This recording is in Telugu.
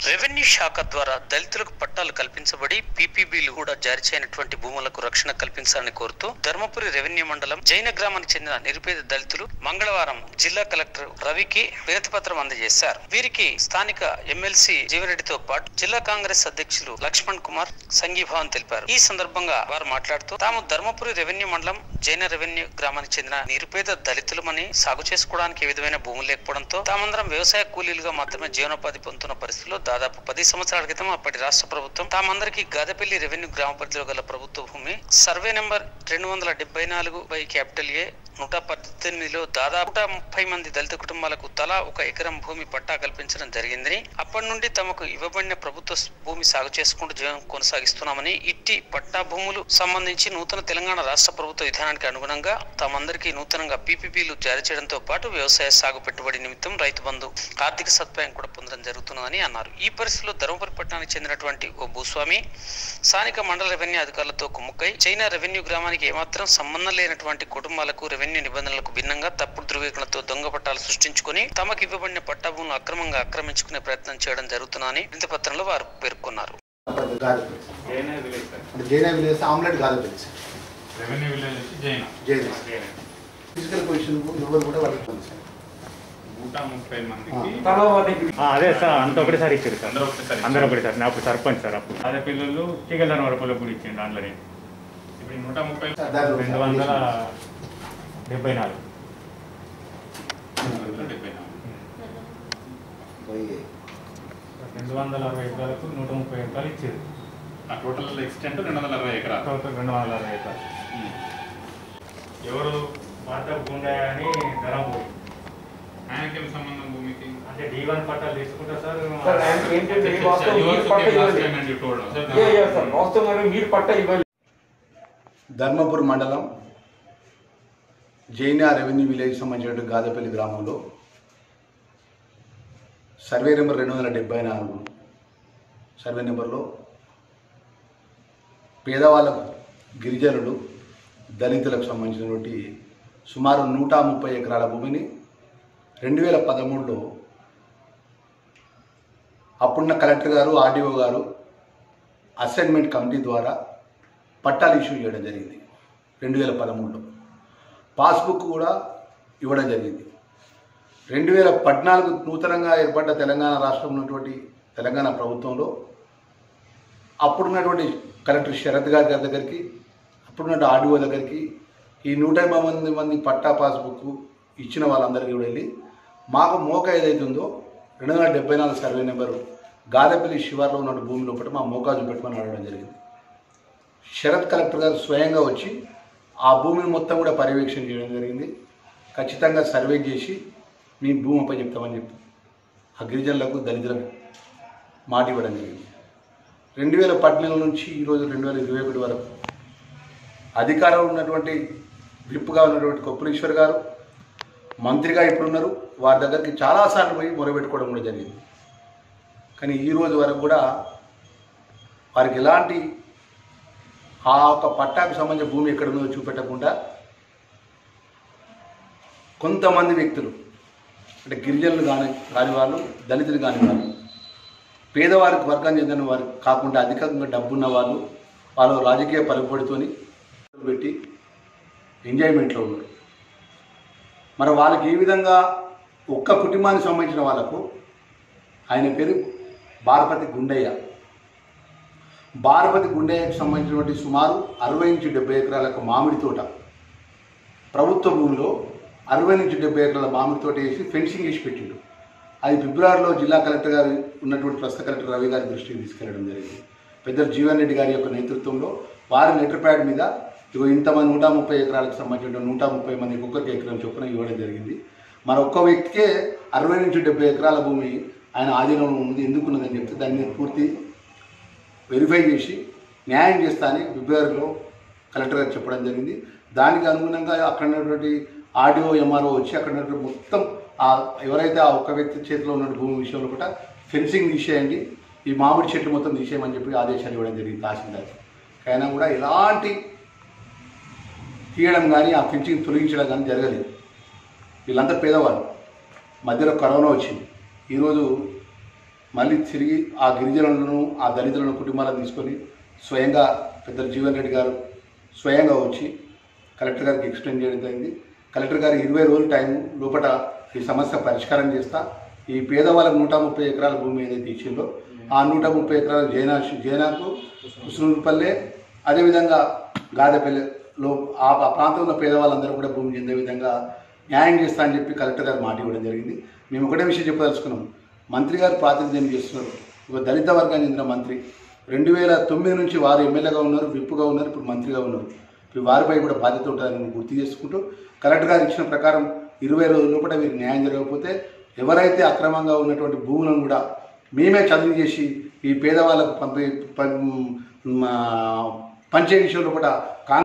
రెవెన్యూ శాఖ ద్వారా దళితులకు పట్టాలు కల్పించబడి పీపీబీలు కూడా జారీ చేయనటువంటి భూములకు రక్షణ కల్పించాలని కోరుతూ ధర్మపురి రెవెన్యూ మండలం జైన గ్రామానికి చెందిన నిరుపేద దళితులు మంగళవారం జిల్లా కలెక్టర్ రవికి వినతి పత్రం అందజేశారు వీరికి స్థానిక ఎమ్మెల్సీ జీవరెడ్డితో పాటు జిల్లా కాంగ్రెస్ అధ్యక్షులు లక్ష్మణ్ కుమార్ సంఘీభావం తెలిపారు ఈ సందర్భంగా వారు మాట్లాడుతూ తాము ధర్మపురి రెవెన్యూ మండలం జైన రెవెన్యూ గ్రామానికి చెందిన నిరుపేద దళితులమని సాగు చేసుకోవడానికి ఏ విధమైన భూములు లేకపోవడంతో తామందరం వ్యవసాయ కూలీలుగా మాత్రమే జీవనోపాధి పొందుతున్న పరిస్థితిలో దాదాపు పది సంవత్సరాల క్రితం అప్పటి రాష్ట్ర ప్రభుత్వం తామందరికీ గాదపల్లి రెవెన్యూ గ్రామ పరిధిలో గల ప్రభుత్వ భూమి సర్వే నెంబర్ రెండు వందల డెబ్బై నాలుగు బై క్యాపిటల్ ఏ నూట పద్దెనిమిదిలో దాదాపు నూట ముప్పై మంది దళిత కుటుంబాలకు తలా ఒక ఎకరం భూమి పట్టా కల్పించడం జరిగిందని అప్పటి నుండి తమకు ఇవ్వబడిన ప్రభుత్వ భూమి సాగు చేసుకుంటూ జీవనం కొనసాగిస్తున్నామని ఇట్టి పట్టా భూములు సంబంధించి నూతన తెలంగాణ రాష్ట్ర ప్రభుత్వ విధానానికి అనుగుణంగా తామందరికీ నూతనంగా పీపీపీలు జారీ చేయడంతో పాటు వ్యవసాయ సాగు పెట్టుబడి నిమిత్తం రైతు బంధు ఆర్థిక సదుపాయం కూడా పొందడం జరుగుతున్నదని అన్నారు ఈ పరిస్థితిలో ధర్మపురి పట్టణానికి చెందినటువంటి ఓ భూస్వామి స్థానిక మండల రెవెన్యూ అధికారులతో కుమ్ముక్కై చైనా రెవెన్యూ గ్రామానికి ఏమాత్రం సంబంధం లేనటువంటి కుటుంబాలకు రెవెన్యూ నిబంధనలకు భిన్నంగా తప్పుడు ధృవీకరణతో దొంగ పట్టాలు సృష్టించుకుని తమకు ఇవ్వబడిన పట్టా భూములను అక్రమంగా ఆక్రమించుకునే ప్రయత్నం చేయడం జరుగుతుందని వినతి పత్రంలో వారు పేర్కొన్నారు గాదపల్లి జైన విలేజ్ సార్ అంటే Jaina village hamlet Gadapalli sir revenue village వచ్చి జైన జైనా జైన ఫిజికల్ పొజిషన్ ఎవరు కూడా వాళ్ళకి ఉంది సార్ నూట ముప్పై మందికి ఆ, అదే సార్ అంత ఒకటేసారి ఇచ్చారు సార్ అందరూ ఒకటేసారి అందరూ ఒకటేసారి నా అప్పుడు సర్పంచ్ సార్ అప్పుడు అదే పిల్లలు టీకెళ్ళని వరకు కూడా ఇచ్చిండు దాంట్లో ఇప్పుడు ఈ నూట ముప్పై సార్ దాంట్లో రెండు వందల డెబ్బై నాలుగు డెబ్బై నాలుగు. పోయి రెండు వందల అరవై ఎకరాలకు నూట ముప్పై ఎకరాలు ఇచ్చారు ఆ టోటల్ ఎక్స్టెంట్ రెండు వందల అరవై ఎకరాలు టోటల్ రెండు వందల అరవై ఎకరాలు ఉమ్. ఎవరు పాత గుండె అని ధరంపూర్ ఆయనకేం సంబంధం భూమికి అంటే డి వన్ పట్టాలు తీసుకుంటారు సార్ సార్ ఆయన ఏంటంటే ఈ వాస్తవం You మీరు also పట్ట came last ఇవ్వండి time and you told us. Sir, Yeah, yeah, sir వాస్తవంగా మీరు పట్ట ఇవ్వాలి ధర్మపురి మండలం జైనా రెవెన్యూ విలేజ్ సంబంధించిన గాదపల్లి గ్రామంలో సర్వే నెంబర్ రెండు వందల డెబ్బై నాలుగు సర్వే నెంబర్లో పేదవాళ్ళకు గిరిజనులు దళితులకు సంబంధించినటువంటి సుమారు నూట ముప్పై ఎకరాల భూమిని రెండు వేల పదమూడులో అప్పుడున్న కలెక్టర్ గారు ఆర్డీఓ గారు అసైన్మెంట్ కమిటీ ద్వారా పట్టాలు ఇష్యూ చేయడం జరిగింది రెండు వేల పదమూడులో పాస్బుక్ కూడా ఇవ్వడం జరిగింది రెండు వేల పద్నాలుగు నూతనంగా ఏర్పడ్డ తెలంగాణ రాష్ట్రంలో ఉన్నటువంటి తెలంగాణ ప్రభుత్వంలో అప్పుడున్నటువంటి కలెక్టర్ శరత్ గారి గారి దగ్గరికి అప్పుడున్న ఆర్డీఓ దగ్గరికి ఈ నూట యాభై మంది మంది పట్టా పాస్బుక్ ఇచ్చిన వాళ్ళందరికీ కూడా వెళ్ళి మాకు మోక ఏదైతుందో రెండు వందల డెబ్బై నాలుగు సర్వే నెంబరు గాదపల్లి శివార్లో ఉన్న భూమి లోపల మా మోకా చూపెట్టమని అడగడం జరిగింది శరత్ కలెక్టర్ గారు స్వయంగా వచ్చి ఆ భూమిని మొత్తం కూడా పర్యవేక్షణ చేయడం జరిగింది ఖచ్చితంగా సర్వే చేసి మీ భూమి అప్ప చెప్తామని చెప్పి ఆ గిరిజనులకు దళితులకు మాట ఇవ్వడం జరిగింది రెండు వేల పద్నాలుగు నుంచి ఈరోజు రెండు వేల ఇరవై ఒకటి వరకు అధికారంలో ఉన్నటువంటి విప్పుగా ఉన్నటువంటి కొప్పులీశ్వర్ గారు మంత్రిగా ఇప్పుడున్నారు వారి దగ్గరికి చాలాసార్లు పోయి మొరబెట్టుకోవడం కూడా జరిగింది కానీ ఈ రోజు వరకు కూడా వారికి ఎలాంటి ఆ ఒక పట్టాకు సంబంధించిన భూమి ఎక్కడ ఉందో చూపెట్టకుండా కొంతమంది వ్యక్తులు అంటే గిరిజనులు కాని కాని వాళ్ళు దళితులు కాని వాళ్ళు పేదవారికి వర్గం చెందిన వారు కాకుండా అధికంగా డబ్బున్న వాళ్ళు వాళ్ళు రాజకీయ పలుకుబడితోని పెట్టి ఎంజాయ్మెంట్లో ఉన్నారు మరి వాళ్ళకి ఏ విధంగా ఒక్క కుటుంబానికి సంబంధించిన వాళ్ళకు ఆయన పేరు బారపతి గుండయ్య బారపతి గుండయ్యకు సంబంధించినటువంటి సుమారు అరవై నుంచి డెబ్బై ఎకరాల యొక్క మామిడి తోట ప్రభుత్వ భూమిలో అరవై నుంచి డెబ్బై ఎకరాల మామిడి తోట వేసి ఫెన్సింగ్ వేసి పెట్టిండు అది ఫిబ్రవరిలో జిల్లా కలెక్టర్ గారు ఉన్నటువంటి ప్రస్తుత కలెక్టర్ రవి గారి దృష్టికి తీసుకెళ్లడం జరిగింది పెద్దలు జీవన్ రెడ్డి గారి యొక్క నేతృత్వంలో వారి లెటర్ ప్యాడ్ మీద ఇగో ఇంతమంది నూట ముప్పై ఎకరాలకు సంబంధించిన నూట ముప్పై మంది ఒక్కొక్కరికి ఎకరం చొప్పున ఇవ్వడం జరిగింది మరి ఒక్క వ్యక్తికే అరవై నుంచి డెబ్బై ఎకరాల భూమి ఆయన ఆధీనంలో ఉంది ఎందుకున్నదని చెప్తే దాని మీద పూర్తి వెరిఫై చేసి న్యాయం చేస్తా అని ఫిబ్రవరిలో కలెక్టర్ గారు చెప్పడం జరిగింది దానికి అనుగుణంగా అక్కడ ఉన్నటువంటి ఆర్డీఓ ఎంఆర్ఓ వచ్చి అక్కడ ఉన్నటువంటి మొత్తం ఆ ఎవరైతే ఆ ఒక్క వ్యక్తి చేతిలో ఉన్న భూమి విషయంలో కూడా ఫెన్సింగ్ తీసేయండి ఈ మామిడి చెట్లు మొత్తం తీసేయమని చెప్పి ఆదేశాలు ఇవ్వడం జరిగింది తహసీల్దార్ అయినా కూడా ఎలాంటి తీయడం కానీ ఆ ఫెన్సింగ్ తొలగించడం కానీ జరగలేదు వీళ్ళంతా పేదవాళ్ళు మధ్యలో కరోనా వచ్చింది ఈరోజు మళ్ళీ తిరిగి ఆ గిరిజనులను ఆ దళితులను కుటుంబాలను తీసుకొని స్వయంగా పెద్దలు జీవన్ రెడ్డి గారు స్వయంగా వచ్చి కలెక్టర్ గారికి ఎక్స్ప్లెయిన్ చేయడం జరిగింది కలెక్టర్ గారు ఇరవై రోజుల టైం లోపల ఈ సమస్య పరిష్కారం చేస్తా ఈ పేదవాళ్ళకు నూట ముప్పై ఎకరాల భూమి ఏదైతే ఇచ్చిందో ఆ నూట ముప్పై ఎకరాల జైనా జైనాకు కుసునూరుపల్లె అదేవిధంగా గాదెపల్లెలో ఆ ఆ ప్రాంతంలో పేదవాళ్ళందరూ కూడా భూమి చెందే విధంగా న్యాయం చేస్తా అని చెప్పి కలెక్టర్ గారు మాట ఇవ్వడం జరిగింది మేము ఒకటే విషయం చెప్పదలుచుకున్నాం మంత్రి గారు ప్రాతినిధ్యం చేస్తున్నారు ఒక దళిత వర్గానికి చెందిన మంత్రి రెండు వేల తొమ్మిది నుంచి వారు ఎమ్మెల్యేగా ఉన్నారు విప్పుగా ఉన్నారు ఇప్పుడు మంత్రిగా ఉన్నారు ఇప్పుడు వారిపై కూడా బాధ్యత ఉంటుందని మేము గుర్తు చేసుకుంటూ కలెక్టర్ గారు ఇచ్చిన ప్రకారం ఇరవై రోజుల లోపల వీరికి న్యాయం జరగకపోతే ఎవరైతే అక్రమంగా ఉన్నటువంటి భూములను కూడా మేమే చదువు చేసి ఈ పేదవాళ్ళకు పంపి పం- మా పంచే విషయంలో కూడా కాంగ్రెస్